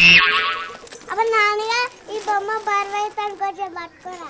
అప్పుడు నాన్నగా ఈ బొమ్మ బరువైపోయి కొంచెం పట్టుకోరా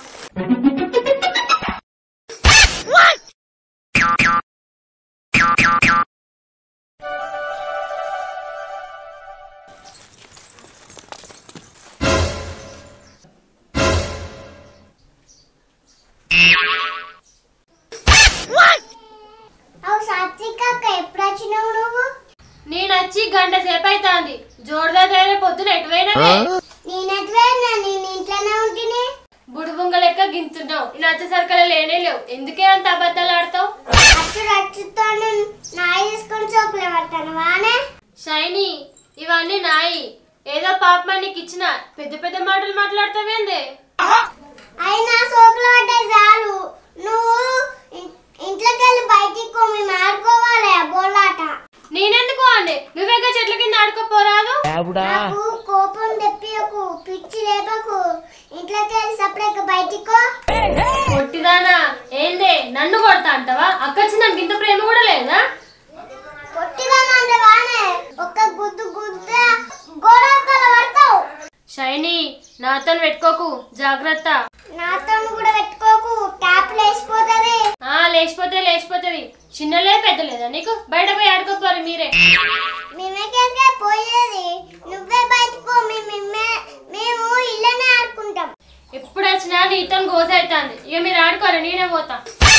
అవు సాత్విక ఎప్పుడు వచ్చినావు నువ్వు నేను వచ్చి గంట సేపు అవుతుంది జోడదారే పొద్దున ఎటువైనవే నేనెట్లయినా నేను ఇంట్లోనే ఉంటిని బుడుబుంగ లెక్క గింతున్నావు నేను వచ్చేసరికి లేనే లేవు ఎందుకే అంత అబద్ధాలు ఆడతావు అచ్చుడు అచ్చుతో నాయి తీసుకొని చోపులే పడతాను వానే షైనీ ఇవన్నీ నాయి ఏదో పాప నీకు ఇచ్చిన పెద్ద పెద్ద మాటలు మాట్లాడతావేందే అయినా సోకులు పడ్డాయి చాలు నువ్వు ఇన్- ఇంట్లోకి వెళ్ళి బయటికి పో, మేము ఆడుకోవాలి ఆ బోలాట నేనెందుకు అండి నువ్వేగా చెట్ల కింద ఆడుకోపోరాదు నాకు కోపం తెప్పియకు పిచ్చి లేపకు ఇంట్లోకి వెళ్ళి సపరేట్ బయటికి పో. కొట్టిదానా ఏందే నన్ను కొడతా అంటావా అక్కచ్చి నాకు ఇంత ప్రేమ కూడా లేదా పొట్టిగా అంటే వానే ఒక్క గుద్దు గుద్ద గోడకల పడతావు షైనీ నాతో పెట్టుకోకు జాగ్రత్త నాతో కూడా పెట్టుకోకు ట్యాప్ లేచిపోతుంది ఆ లేచిపోతే లేచిపోతుంది చిన్నలే పెద్దలేదా నీకు బయట పోయి ఆడుకోపోరు మీరే మేమేకంటే పోయేది నువ్వే బయటకు పో మేము మేమే- మేము ఇల్లనే ఆడుకుంటాం ఎప్పుడు వచ్చినా నీతో గోస అవుతుంది ఇక మీరు ఆడుకోరు నేనే పోతా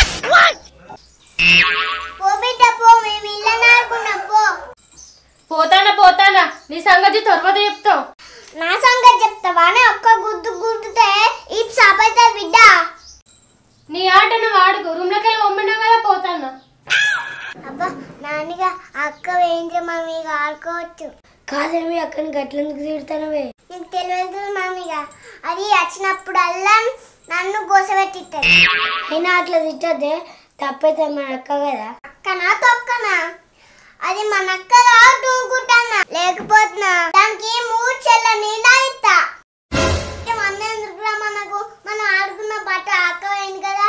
పో బిడ్డ పో మేము ఇల్లనే ఆడుకుంటాం పో పోతానా పోతానా నీ సంగతి తర్వాత చెప్తావు నా సంగతి చెప్తావానే ఒక్క గుద్దు గుద్దుతే ఈ సాపైతే బిడ్డ నీ ఆట నువ్వు ఆడుకో రూమ్లోకి వెళ్ళి పంపినావు కదా పోతానా అబ్బా నాన్నగా అక్క ఏం చేయమని మీకు ఆడుకోవచ్చు కాదేమి అక్కని గట్లెందుకు తిడతానవే నీకు తెలియదు మామిగా అది వచ్చినప్పుడల్లా నన్ను గోసపెట్టిస్తుంది అయినా అట్లా తిట్టద్దే తప్పైతే మన అక్క కదా అక్కనా తొక్కనా అది మన అక్కగా తూకుంటానా లేకపోతున్నా దానికి మూర్చెల్ల నీళ్ళ ఇస్తా అన్నేందుకు మనకు మనం ఆడుకున్న బట్ట అక్క అయింది కదా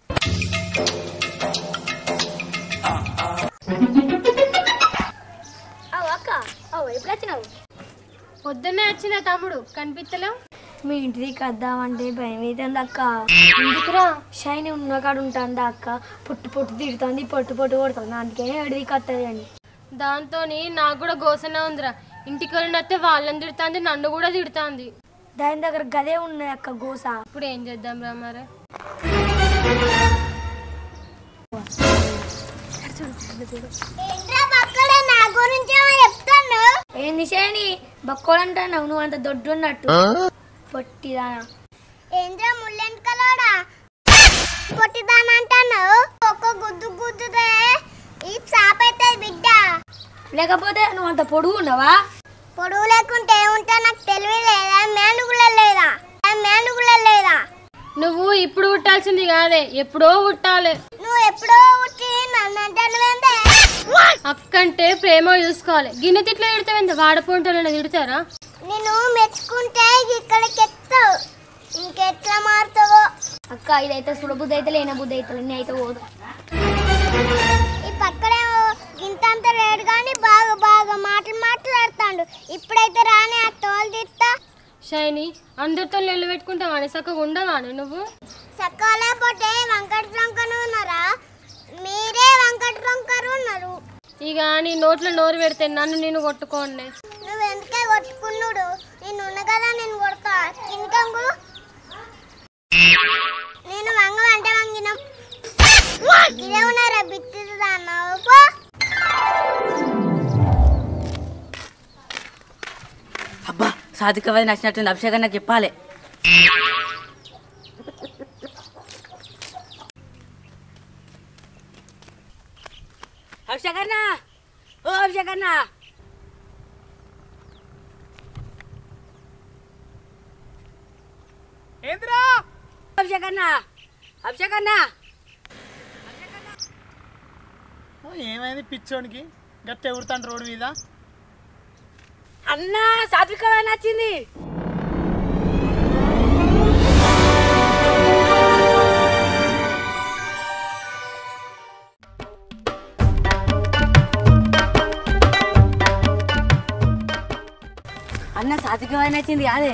అక్క ఎప్పుడు వచ్చినావు పొద్దున్నే వచ్చిన తమ్ముడు కనిపిస్తలేవు మీ ఇంటికి వద్దామంటే భయం అవుతుంది అక్క ఎందుకురా షైని ఉన్న కాడ ఉంటుంది అక్క పొట్టు పొట్టు తిడుతుంది పొట్టు పొట్టు కొడుతుంది అందుకే ఎడికి వస్తుంది అని దాంతో నాకు కూడా గోసనే ఉందిరా ఇంటికి వెళ్ళినస్తే వాళ్ళని తిడుతుంది నన్ను కూడా తిడుతుంది దాని దగ్గర గదే ఉన్నది అక్క గోస ఇప్పుడు ఏం చేద్దాం రా మరి ఏంట్రా పక్కడే నా గురించి ఏమో చెప్తాను ఏంది షైని బక్కోడంటున్నావు నువ్వు అంత దొడ్డు ఉన్నట్టు పొట్టిదానా ఏంద్రా ముల్లెంట్ కలోడా పొట్టిదాని అంటాను ఒక్క గుద్దు గుద్దుతే ఈ సాపైతే బిడ్డ లేకపోతే నువ్వు అంత పొడుగు ఉన్నావా పొడుగు లేకుంటే ఏముంటా నాకు తెలివి లేదా మేనుగుల లేదా మేనుగుల లేదా నువ్వు ఇప్పుడు పుట్టాల్సింది కాదే ఎప్పుడో పుట్టాలి నువ్వు ఎప్పుడో ఉట్టి నన్ను అంటానువేందే అక్కంటే ప్రేమ చూసుకోవాలి గిన్నె తిట్లో తిడతావేంది వాడపోంటోళ్ళని తిడతారా నేను మెచ్చుకుంటే ఇక్కడికి ఎత్తావు ఇంకెట్లా మారుతావో అక్క ఇదైతే సుడబుద్ధి అయితే లేన బుద్ధి అయితే నీ అయితే పోదు ఈ పక్కనే ఇంతంత రేడు కానీ బాగా బాగా మాటలు మాట్లాడుతాడు ఇప్పుడైతే రాని ఆ తోలు తీస్తా షైని అందరితో నిల్లు పెట్టుకుంటావా సక్కగా ఉండవాను నువ్వు సక్కలేకపోతే వెంకట రంకను ఉన్నారా మీరే వెంకట రంకరు ఉన్నారు ఇక నీ నోట్లో నోరు పెడితే నన్ను నేను కొట్టుకోండి నువ్వు ఎందుకే కొట్టుకున్నాడు నేను ఉన్న కదా నేను కొడతా కింకంగు నేను వంగ అంటే వంగినం ఇదే ఉన్నారా బిత్తిది దాన్నావు పో అబ్బా సాధికవది నచ్చినట్టుంది అభిషేకం నాకు చెప్పాలి అభిషేకన్న ఓ అభిషేకన్న ఏంద్రా అభిషేకన్న అభిషేకన్న ఏమైంది పిచ్చోనికి గట్టి ఎగురుతాను రోడ్డు మీద అన్న సాత్వికవది నచ్చింది అన్న సాత్విక వదిన వచ్చింది కాదే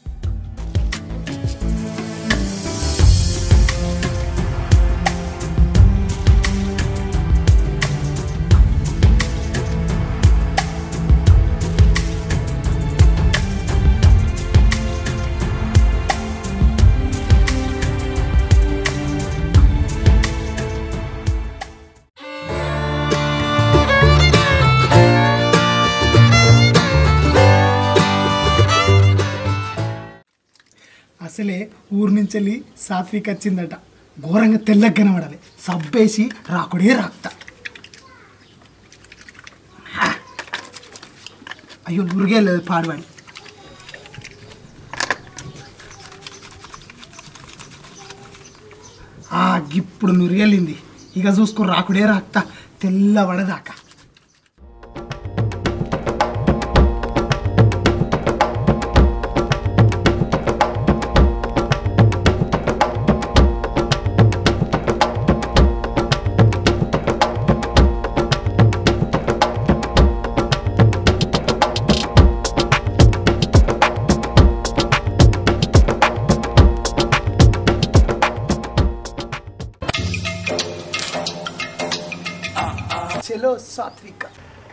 అసలే ఊరు నుంచి వెళ్ళి సాత్విక్ వచ్చిందట ఘోరంగా తెల్లగా కనబడాలి సబ్బేసి రాకుడే రాక్త హా. అయ్యో నురిగే లేదు పాడవాడి ఆ ఇప్పుడు నురిగెళ్ళింది ఇక చూసుకో రాకుడే రాక్త తెల్లబడదాకా చలో సాత్విక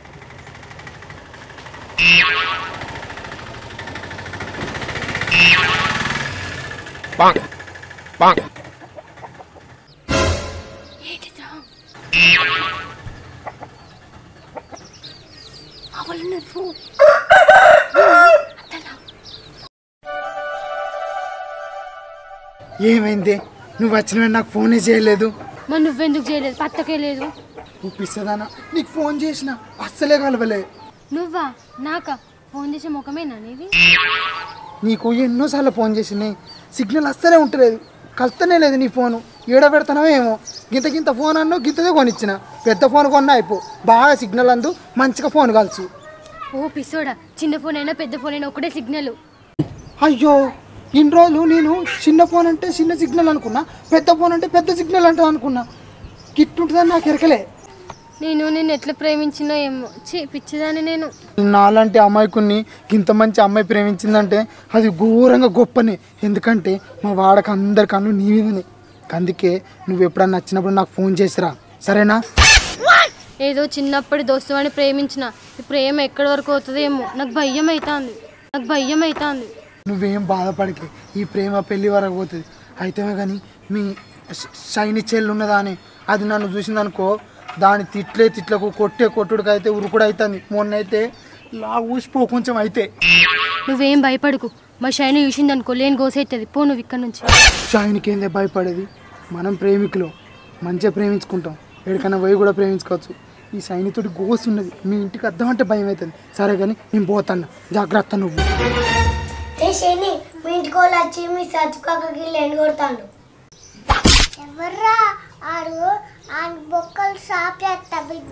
ఏమైంది నువ్వు వచ్చిన వెంటనే నాకు ఫోనే చేయలేదు మరి నువ్వెందుకు చేయలేదు పత్తకే లేదు చూపిస్తుందానా నీకు ఫోన్ చేసిన అస్సలే కలవలే నువ్వా నాకా ఫోన్ చేసే ముఖమేనా నీది నీకు ఎన్నోసార్లు ఫోన్ చేసినాయి సిగ్నల్ అస్సలే ఉంటలేదు కలుస్తనే లేదు నీ ఫోను ఏడ పెడతానో ఏమో గింత గింత ఫోన్ అన్నో గింతదే కొనిచ్చిన పెద్ద ఫోన్ కొన్నా అయిపో బాగా సిగ్నల్ అందు మంచిగా ఫోన్ కలుసు ఓ పిసోడా చిన్న ఫోన్ అయినా పెద్ద ఫోన్ అయినా ఒకటే సిగ్నల్ అయ్యో ఇన్ని రోజులు నేను చిన్న ఫోన్ అంటే చిన్న సిగ్నల్ అనుకున్నా పెద్ద ఫోన్ అంటే పెద్ద సిగ్నల్ అంటే అనుకున్నా గిట్టుంటుందని నాకు ఎరకలే నేను నేను ఎట్లా ప్రేమించినా ఏమో ఛీ పిచ్చిదాన్ని నేను నాలాంటి అమ్మాయికుని ఇంత మంచి అమ్మాయి ప్రేమించిందంటే అది ఘోరంగా గొప్పనే ఎందుకంటే మా వాడకు అందరి కన్ను నీ మీదనే అందుకే నువ్వు ఎప్పుడన్నా నచ్చినప్పుడు నాకు ఫోన్ చేసిరా సరేనా ఏదో చిన్నప్పటి దోస్తు అని ప్రేమించిన ఈ ప్రేమ ఎక్కడి వరకు అవుతుందో ఏమో నాకు భయం అవుతుంది నాకు భయం అవుతుంది నువ్వేం బాధపడకే ఈ ప్రేమ పెళ్లి వరకు పోతుంది అయితేనే కానీ మీ ష- షైని చెల్లి ఉన్నదా అని అది నన్ను చూసిందనుకో దాని తిట్లే తిట్లకు కొట్టే కొట్టుడికి అయితే ఉరుకుడు అవుతుంది మొన్న అయితే లా ఊసిపో కొంచెం అయితే నువ్వేం భయపడకు మా షైని చూసింది అనుకో లేని గోసెత్తది పో నువ్వు ఇక్కడ నుంచి షాయినికి ఏందే భయపడేది మనం ప్రేమికులు మంచిగా ప్రేమించుకుంటాం ఎక్కడికైనా పోయి కూడా ప్రేమించుకోవచ్చు ఈ సైనికుడి గోస్ ఉన్నది మీ ఇంటికి అర్థం అంటే భయం అవుతుంది సరే కానీ నేను పోతాను జాగ్రత్త నువ్వు ఏ శని మీ ఇంటికి వాళ్ళు వచ్చి మీ సత్తుకాకకి లేని కొడతాడు ఎవర్రా ఆడు ఆ బొక్కలు సాప్ చేస్తా బిడ్డ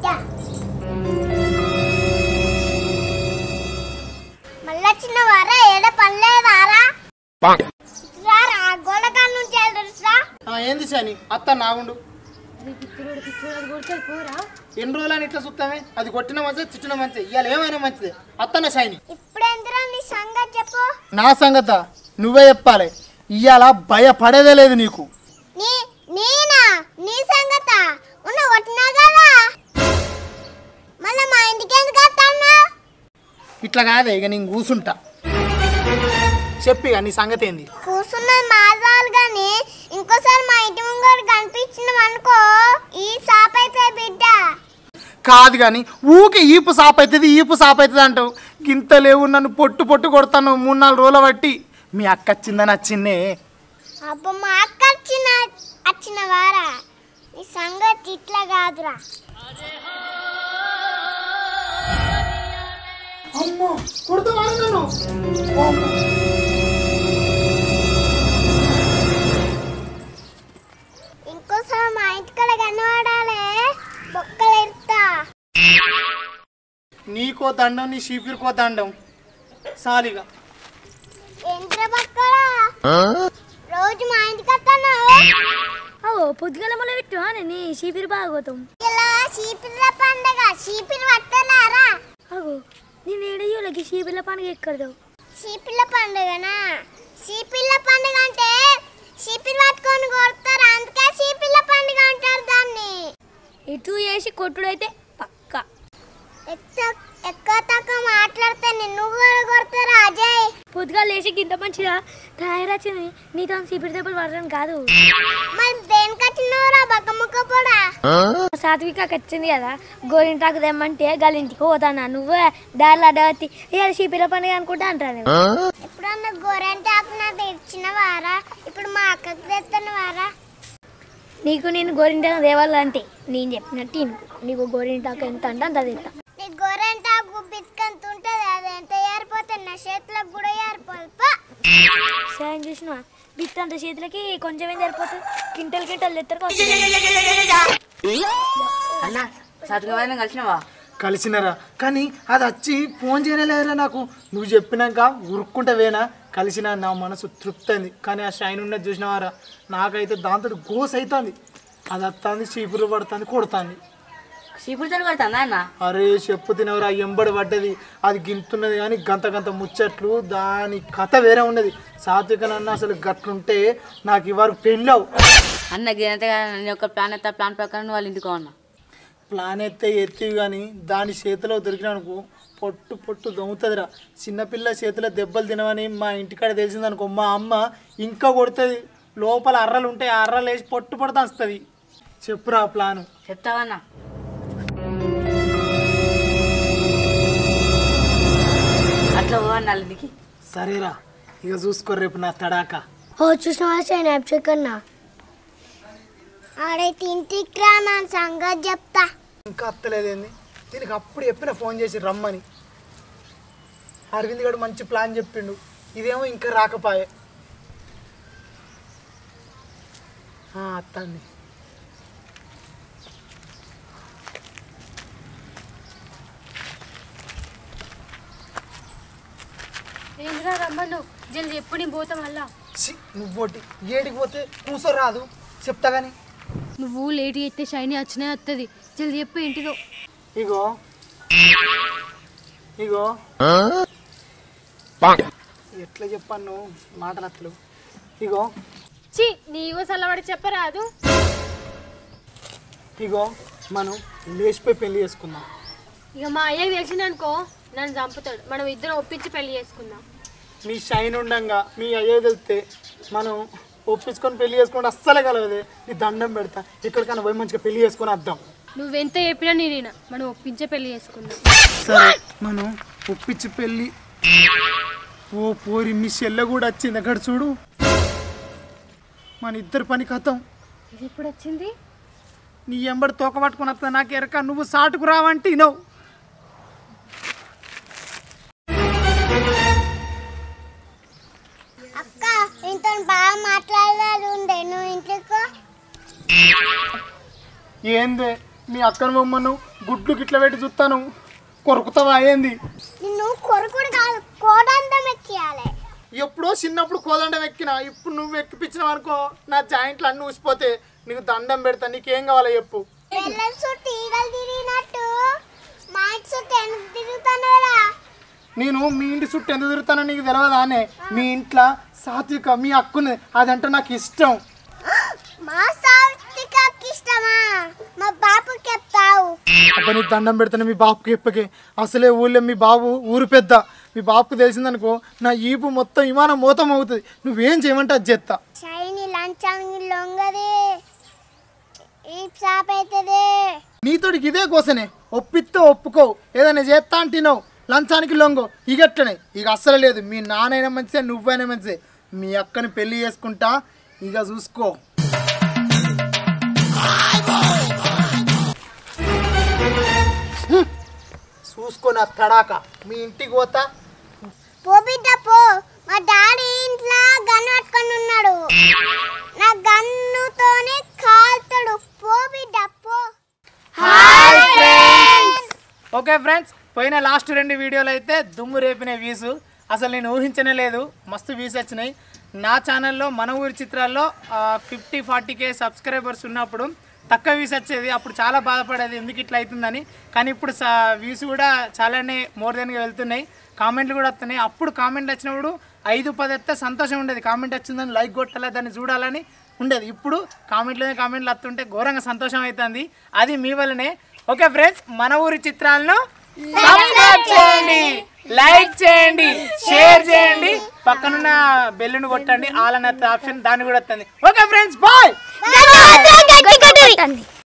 మళ్ళా చిన్న వారా ఏడ పనిలేదారా రారా గోడకాల నుంచి వెళ్ళరా ఏంది శని అత్త నాగుండు పిచ్చోడు పిచ్చోడు కొడితే పోరా ఎన్ని రోజులని ఇట్లా చూస్తామే అది కొట్టిన మంచిది తిట్టిన మంచిది ఇవాళ ఏమైనా మంచిది అత్తనే షైని ఇప్పుడు ఎందురా నీ సంగతి చెప్పు నా సంగత నువ్వే చెప్పాలి ఇవాళ భయపడేదే లేదు నీకు నీ నేనా నీ సంగత ఉన్న కొట్టినా కదా మళ్ళీ మా ఇంటికి ఎందుకు వస్తాను ఇట్లా కాదే ఇక నేను కూసుంటా చెప్పి ఇక నీ సంగతి ఏంది కూర్చున్నది మాజాలు గాని ఇంకోసారి మా ఇంటి ముంగడు కనిపించినాం అనుకో ఈ సాప్ అయితే బిడ్డ కాదు కానీ ఊకే ఈపు సాప్ అవుతుంది ఈపు సాప్ అవుతుంది అంటావు గింత లేవు నన్ను పొట్టు పొట్టు కొడతాను మూడు నాలుగు రోజులు బట్టి మీ అక్క వచ్చిందని వచ్చిందే అబ్బా మా అక్క వచ్చిన వచ్చిన వారా ఈ సంగతి ఇట్లా కాదురా అమ్మో కొడతావా నన్ను ఇంకోసారి మా ఇంటికాడ కనబడాలి బొక్కలు ఎడతా నీకో దండం నీ షీపిరికో దండం సాలిగా ఎంత బొక్కలా రోజు మా ఇంటికి వస్తాను ఓ పొద్దుగల మొదలు పెట్టు నీ చీపిరి బాగోతాం ఇలా చీపిర్ల పండగ చీపిరి పట్టలారా అగో నేను ఏడయ్యోలకి చీపిర్ల పండుగ ఎక్కడదావు చీపిల్ల పండుగనా చీపిల్ల పండుగ అంటే చీపిల్ పట్టుకొని కొడతారు అందుకే చీపిల్ల పండుగ అంటారు దాన్ని ఇటు చేసి కొట్టుడైతే పక్క ఎక్కువ ఎక్కువ తక్కువ మాట్లాడితే నిన్ను కూడా కొడతారు అజయ్ పొద్దుగా లేచి గింత మంచిగా తయారొచ్చింది నీతో సిపిరి దెబ్బలు పడడం కాదు మరి దేనికి వచ్చినవరా బక్క ముక్క కూడా సాత్వికకి వచ్చింది కదా గోరింటాకు తెమ్మంటే గలింటికి పోతానా నువ్వే దారిలో అడ్డవత్తి ఇవాళ సిపిరి పండుగ అనుకుంటా అంటాను ఎప్పుడన్నా గోరెంట నాకు ఇచ్చిన వారా ఇప్పుడు మా అక్కకి తెస్తున్న వారా నీకు నేను గోరింటాకు తేవాలంటే నేను చెప్పినట్టు ఇను. నీకు గోరింటాకు ఎంత అంటే అంత తెస్తా నీ గోరెంట బిత్కంత ఉంటుంది అది ఎంత ఏరిపోతే నా చేతులకు కూడా ఏరిపోదు పో. సాయం చూసిన బిత్తంత చేతులకి కొంచెం ఏం సరిపోతుంది కింటలు కింటలు తెత్తరు అన్న సాత్విక వదిన కలిసినావా కలిసినారా కానీ అది వచ్చి ఫోన్ చేయలేదురా నాకు నువ్వు చెప్పినాక ఉరుక్కుంటా వేనా కలిసిన నా మనసు తృప్తి అయింది కానీ ఆ షైన్ ఉన్నది చూసినవారా నాకైతే దాంతో గోస్ అవుతుంది అది వస్తుంది చీపురు పడుతుంది కొడుతుంది చీపురుతో కొడుతుందా అన్న అరే చెప్పు తినవరా ఎంబడి పడ్డది అది గింతున్నది కానీ గంత గంత ముచ్చట్లు దాని కథ వేరే ఉన్నది సాత్వికనన్న అసలు గట్లుంటే నాకు ఇవారు పెళ్ళవు అన్న గిరంతగా నేను ఒక ప్లాన్ అయితే ప్లాన్ ప్రకారం నువ్వు వాళ్ళ ఇంటికి అన్న ప్లాన్ ఎత్తే ఎత్తివి కానీ దాని చేతిలో దొరికిననుకో పొట్టు పొట్టు దొంగతుందిరా చిన్నపిల్ల చేతిలో దెబ్బలు తినవని మా ఇంటికాడ తెలిసిందనుకో మా అమ్మ ఇంకా కొడుతుంది లోపల అర్రలు ఉంటాయి ఆ అర్రలు వేసి పొట్టు పొట్టు వస్తుంది చెప్పురా ఆ ప్లాను చెప్తావన్నా అట్లా పో అన్న వాళ్ళ ఇంటికి సరేరా ఇక చూసుకో రేపు నా తడాక ఓ చూసిన స్నాప్ కన్నా ఆడైతే ఇంటికి రా నా సంగతి చెప్తా ఇంకా అత్తలేదేంది దీనికి అప్పుడు చెప్పిన ఫోన్ చేసి రమ్మని అరవింద్ గడు మంచి ప్లాన్ చెప్పిండు ఇదేమో ఇంకా రాకపాయే ఆ, అత్తంది ఏంద్రా రమ్మను జల్ది ఎప్పుడు నేను పోతా మళ్ళా ఛీ, నువ్వోటి ఏడికి పోతే కూసో రాదు చెప్తా కానీ నువ్వు లేట్ అయితే షైనీ వచ్చినా వస్తుంది జల్ది చెప్పు ఇంటిదో ఇగో ఇగో ఎట్లా చెప్పాను మాటలట్లు ఇగో చి నీవు సల్లబడి చెప్పరాదు ఇగో మనం లేచిపోయి పెళ్లి చేసుకుందాం ఇక మా అయ్యకి తెలిసిందనుకో నన్ను చంపుతాడు మనం ఇద్దరం ఒప్పించి పెళ్లి చేసుకుందాం మీ షైన్ ఉండంగా మీ అయ్యో తెలితే మనం ఒప్పించుకొని పెళ్లి చేసుకుంటే అస్సలే కలవదే నీ దండం పెడతా ఎక్కడికైనా పోయి మంచిగా పెళ్లి చేసుకొని వద్దాం నువ్వెంత చెప్పినా నేను మనం ఒప్పించే పెళ్లి చేసుకుందాం సరే మనం ఒప్పించి పెళ్ళి ఓ పోరి మీ చెల్లె కూడా వచ్చింది అక్కడ చూడు మన ఇద్దరు పని కథం ఇది ఇప్పుడు వచ్చింది నీ ఎంబడి తోక పట్టుకుని వస్తా నాకు ఎరక నువ్వు సాటుకు రావంటే ఇనవు అక్క ఇంత బాగా మాట్లాడాలి ఉండే నువ్వు ఇంటికి ఏందే మీ అక్కను బొమ్మను గుడ్లు గిట్ల పెట్టి చూస్తాను కొరుకుతావా ఏంది నిన్ను కొరుకుడు కాదు కోడంతం ఎక్కియాలి ఎప్పుడో చిన్నప్పుడు కోదండం ఎక్కినా ఇప్పుడు నువ్వు ఎక్కిపించినావు అనుకో నా జాయింట్లు అన్నీ ఊసిపోతే నీకు దండం పెడతా నీకేం కావాలో చెప్పు పిల్లల చుట్టూ ఈగలు తిరిగినట్టు మా ఇంటి చుట్టూ ఎందుకు తిరుగుతున్నారా నేను మీ ఇంటి చుట్టూ ఎందుకు తిరుగుతానో నీకు తెలియదా అనే మీ ఇంట్లో సాత్విక మీ అక్కుని అదంటే నాకు ఇష్టం మా సాత్వికకి ఇష్టమా మా బాపుకి చెప్తావు అబ్బా నీ దండం పెడతాను మీ బాపుకి చెప్పకే అసలే ఊళ్ళో మీ బాబు ఊరు పెద్ద మీ బాపుకు తెలిసిందనుకో నా ఈపు మొత్తం విమానం మోతం అవుతుంది నువ్వేం చేయమంటే అది చేస్తా షైని లంచానికి లొంగది ఈ షాప్ అవుతుంది నీతోడికి ఇదే కోసనే ఒప్పిస్తే ఒప్పుకో ఏదైనా చేస్తా అంటున్నావు లంచానికి లొంగో ఇగట్టనే ఇక అస్సలు లేదు మీ నాన్నైనా మంచిదే నువ్వైనా మంచిదే మీ అక్కని పెళ్లి చేసుకుంటా ఇక చూసుకో హ్మ్. చూసుకో నా తడాక మీ ఇంటికి పోతా పో బిడ్డ పో మా డాడీ ఇంట్లో గన్ను పట్టుకొని ఉన్నాడు నా గన్నుతోనే కాల్తాడు పో బిడ్డ పో ఓకే ఫ్రెండ్స్ పోయిన లాస్ట్ రెండు వీడియోలు అయితే దుమ్ము రేపిన వ్యూస్ అసలు నేను ఊహించనే లేదు మస్తు వ్యూస్ వచ్చినాయి నా ఛానల్లో మన ఊరి చిత్రాల్లో ఫిఫ్టీ ఫార్టీ కే సబ్స్క్రైబర్స్ ఉన్నప్పుడు తక్కువ వ్యూస్ వచ్చేది అప్పుడు చాలా బాధపడేది ఎందుకు ఇట్లా అవుతుందని కానీ ఇప్పుడు వ్యూస్ కూడా చాలానే మోర్ దెన్గా వెళ్తున్నాయి కామెంట్లు కూడా వస్తున్నాయి అప్పుడు కామెంట్ వచ్చినప్పుడు ఐదు పది వస్తే సంతోషం ఉండేది కామెంట్ వచ్చిందని లైక్ కొట్టాలి దాన్ని చూడాలని ఉండేది ఇప్పుడు కామెంట్లోనే కామెంట్లు వస్తుంటే ఘోరంగా సంతోషం అవుతుంది అది మీ వల్లనే ఓకే ఫ్రెండ్స్ మన ఊరి చిత్రాలను సబ్స్క్రైబ్ చేయండి లైక్ చేయండి షేర్ చేయండి పక్కనున్న బెల్లును కొట్టండి ఆల్ అన్న ఆప్షన్ దాన్ని కూడా వస్తుంది ఓకే ఫ్రెండ్స్ బాయ్ కొట్టండి